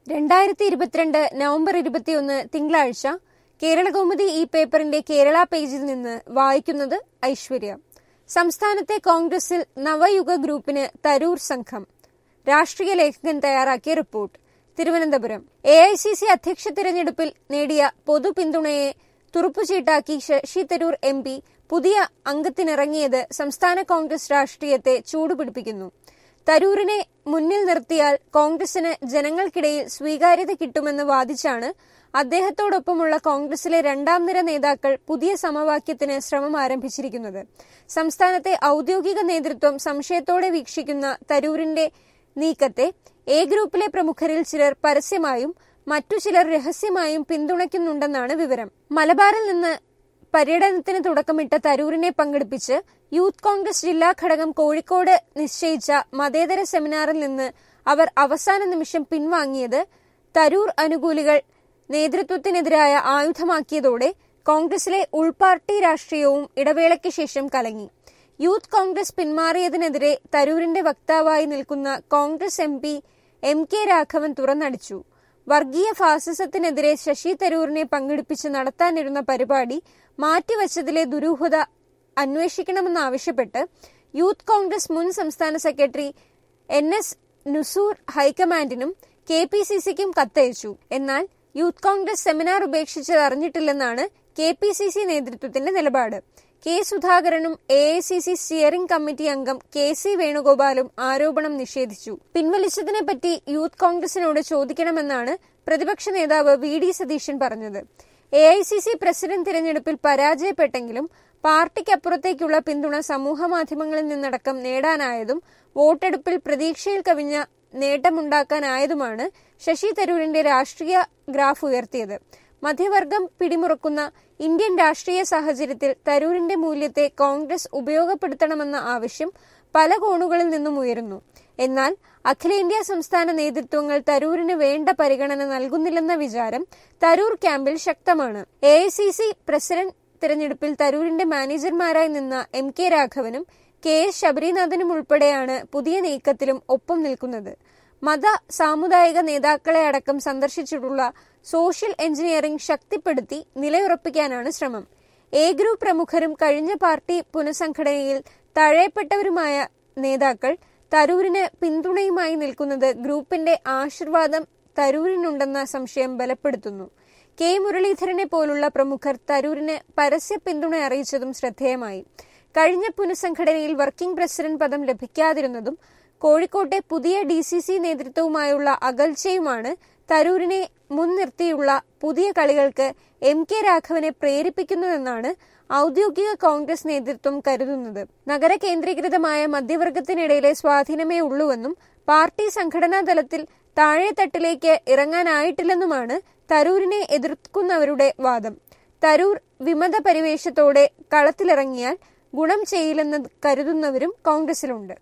രണ്ടായിരത്തി ഇരുപത്തിരണ്ട് നവംബർ ഇരുപത്തിയൊന്ന് തിങ്കളാഴ്ച കേരളകൗമുദി ഈ പേപ്പറിന്റെ കേരള പേജിൽ നിന്ന് വായിക്കുന്നത് ഐശ്വര്യ സംസ്ഥാനത്തെ കോൺഗ്രസിൽ നവയുഗ ഗ്രൂപ്പിന് തരൂർ സംഘം രാഷ്ട്രീയ ലേഖകൻ തയ്യാറാക്കിയ report Thiruvananthapuram A I C C അധ്യക്ഷ തിരഞ്ഞെടുപ്പിൽ നേടിയ പൊതു പിന്തുണയെ തുറുപ്പുചീട്ടാക്കി ശശി തരൂർ എം പി പുതിയ അംഗത്തിനിറങ്ങിയത് സംസ്ഥാന കോൺഗ്രസ് രാഷ്ട്രീയത്തെ ചൂടുപിടിപ്പിക്കുന്നു തരൂരിനെ മുന്നിൽ നിർത്തിയാൽ കോൺഗ്രസിന് ജനങ്ങൾക്കിടയിൽ സ്വീകാര്യത കിട്ടുമെന്ന് വാദിച്ചാണ് അദ്ദേഹത്തോടൊപ്പമുള്ള കോൺഗ്രസിലെ രണ്ടാം നിര നേതാക്കൾ പുതിയ സമവാക്യത്തിന് ശ്രമം ആരംഭിച്ചിരിക്കുന്നത് സംസ്ഥാനത്തെ ഔദ്യോഗിക നേതൃത്വം സംശയത്തോടെ വീക്ഷിക്കുന്ന തരൂരിന്റെ നീക്കത്തെ എ ഗ്രൂപ്പിലെ പ്രമുഖരിൽ ചിലർ പരസ്യമായും മറ്റു ചിലർ രഹസ്യമായും പിന്തുണയ്ക്കുന്നുണ്ടെന്നാണ് വിവരം മലബാറിൽ നിന്ന് പര്യടനത്തിന് തുടക്കമിട്ട തരൂരിനെ പങ്കെടുപ്പിച്ച് യൂത്ത് കോൺഗ്രസ് ജില്ലാ ഘടകം കോഴിക്കോട് നിശ്ചയിച്ച മതേതര സെമിനാറിൽ നിന്ന് അവർ അവസാന നിമിഷം പിൻവാങ്ങിയത് തരൂർ അനുകൂലികൾ നേതൃത്വത്തിനെതിരായ ആയുധമാക്കിയതോടെ കോൺഗ്രസിലെ ഉൾപാർട്ടി രാഷ്ട്രീയവും ഇടവേളയ്ക്ക് ശേഷം കലങ്ങി യൂത്ത് കോൺഗ്രസ് പിന്മാറിയതിനെതിരെ തരൂരിന്റെ വക്താവായി നിൽക്കുന്ന Congress M P M K Raghavan തുറന്നടിച്ചു വർഗീയ ഫാസിസത്തിനെതിരെ ശശി തരൂരിനെ പങ്കെടുപ്പിച്ച് നടത്താനിരുന്ന പരിപാടി മാറ്റിവച്ചതിലെ ദുരൂഹത അന്വേഷിക്കണമെന്നാവശ്യപ്പെട്ട് യൂത്ത് കോൺഗ്രസ് മുൻ സംസ്ഥാന സെക്രട്ടറി എൻ എസ് നുസൂർ ഹൈക്കമാൻഡിനും കെ പി സി സിക്കും കത്തയച്ചു എന്നാൽ യൂത്ത് കോൺഗ്രസ് സെമിനാർ ഉപേക്ഷിച്ചത് അറിഞ്ഞിട്ടില്ലെന്നാണ് കെ പി സി സി നേതൃത്വത്തിന്റെ നിലപാട് കെ സുധാകരനും A I C C steering committee അംഗം കെ സി വേണുഗോപാലും ആരോപണം നിഷേധിച്ചു പിൻവലിച്ചതിനെപ്പറ്റി യൂത്ത് കോൺഗ്രസിനോട് ചോദിക്കണമെന്നാണ് പ്രതിപക്ഷ നേതാവ് വി ഡി സതീശൻ പറഞ്ഞത് A I C C president തിരഞ്ഞെടുപ്പിൽ പരാജയപ്പെട്ടെങ്കിലും പാർട്ടിക്കപ്പുറത്തേക്കുള്ള പിന്തുണ സമൂഹമാധ്യമങ്ങളിൽ നിന്നടക്കം നേടാനായതും വോട്ടെടുപ്പിൽ പ്രതീക്ഷയിൽ കവിഞ്ഞ നേട്ടമുണ്ടാക്കാനായതുമാണ് ശശി തരൂരിന്റെ രാഷ്ട്രീയ ഗ്രാഫ് ഉയർത്തിയത് മധ്യവർഗം പിടിമുറക്കുന്ന ഇന്ത്യൻ രാഷ്ട്രീയ സാഹചര്യത്തിൽ തരൂരിന്റെ മൂല്യത്തെ കോൺഗ്രസ് ഉപയോഗപ്പെടുത്തണമെന്ന ആവശ്യം പല കോണുകളിൽ നിന്നും ഉയരുന്നു എന്നാൽ അഖിലേന്ത്യാ സംസ്ഥാന നേതൃത്വങ്ങൾ തരൂരിന് വേണ്ട പരിഗണന നൽകുന്നില്ലെന്ന വിചാരം തരൂർ ക്യാമ്പിൽ ശക്തമാണ് A I C C president തിരഞ്ഞെടുപ്പിൽ തരൂരിന്റെ മാനേജർമാരായി നിന്ന എം കെ രാഘവനും കെ എസ് ശബരിനാഥനും ഉൾപ്പെടെയാണ് പുതിയ നീക്കത്തിലും ഒപ്പം നിൽക്കുന്നത് മത സാമുദായിക നേതാക്കളെ അടക്കം സന്ദർശിച്ചിട്ടുള്ള സോഷ്യൽ എഞ്ചിനീയറിംഗ് ശക്തിപ്പെടുത്തി നിലയുറപ്പിക്കാനാണ് ശ്രമം എ ഗ്രൂപ്പ് പ്രമുഖരും കഴിഞ്ഞ പാർട്ടി പുനഃസംഘടനയിൽ തഴയപ്പെട്ടവരുമായ നേതാക്കൾ തരൂരിന് പിന്തുണയുമായി നിൽക്കുന്നത് ഗ്രൂപ്പിന്റെ ആശീർവാദം തരൂരിനുണ്ടെന്ന സംശയം ബലപ്പെടുത്തുന്നു കെ മുരളീധരനെ പോലുള്ള പ്രമുഖർ തരൂരിന് പരസ്യ പിന്തുണ അറിയിച്ചതും ശ്രദ്ധേയമായി കഴിഞ്ഞ പുനഃസംഘടനയിൽ വർക്കിംഗ് പ്രസിഡന്റ് പദം ലഭിക്കാതിരുന്നതും കോഴിക്കോട്ടെ പുതിയ ഡി സി സി നേതൃത്വവുമായുള്ള അകൽച്ചയുമാണ് തരൂരിനെ മുൻനിർത്തിയുള്ള പുതിയ കളികൾക്ക് എം കെ രാഘവനെ പ്രേരിപ്പിക്കുന്നതെന്നാണ് ഔദ്യോഗിക കോൺഗ്രസ് നേതൃത്വം കരുതുന്നത് നഗര കേന്ദ്രീകൃതമായ മധ്യവർഗത്തിനിടയിലെ സ്വാധീനമേ ഉള്ളൂവെന്നും പാർട്ടി സംഘടനാ തലത്തിൽ താഴെത്തട്ടിലേക്ക് ഇറങ്ങാനായിട്ടില്ലെന്നുമാണ് തരൂരിനെ എതിർക്കുന്നവരുടെ വാദം തരൂർ വിമത പരിവേഷത്തോടെ കളത്തിലിറങ്ങിയാൽ ഗുണം ചെയ്യില്ലെന്ന് കരുതുന്നവരും കോൺഗ്രസിലുണ്ട്